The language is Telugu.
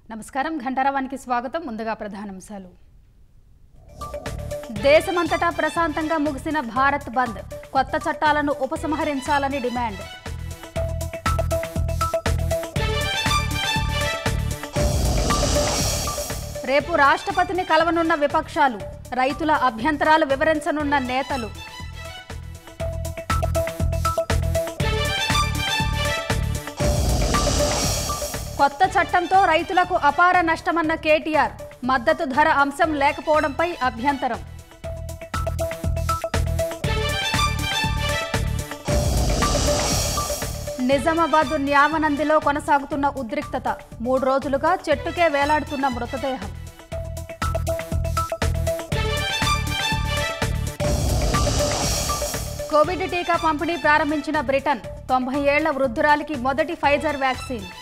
నమస్కారం ఘంటారావానికి స్వాగతం ముందుగా ప్రధానాంశాలు దేశమంతటా ప్రశాంతంగా ముగిసిన భారత్ బంద్ కొత్త చట్టాలను ఉపసంహరించాలని డిమాండ్ రేపు రాష్ట్రపతిని కలవనున్న విపక్షాలు రైతుల అభ్యంతరాలు వివరించనున్న నేతలు కొత్త చట్టంతో రైతులకు అపార నష్టమన్న కేటీఆర్ మద్దతు ధర అంశం లేకపోవడంపై అభ్యంతరం నిజామాబాద్ న్యామనందిలో కొనసాగుతున్న ఉద్రిక్తత మూడు రోజులుగా చెట్టుకే వేలాడుతున్న మృతదేహం కోవిడ్ టీకా పంపిణీ ప్రారంభించిన బ్రిటన్ తొంభై ఏళ్ల వృద్ధురాలికి మొదటి ఫైజర్ వ్యాక్సిన్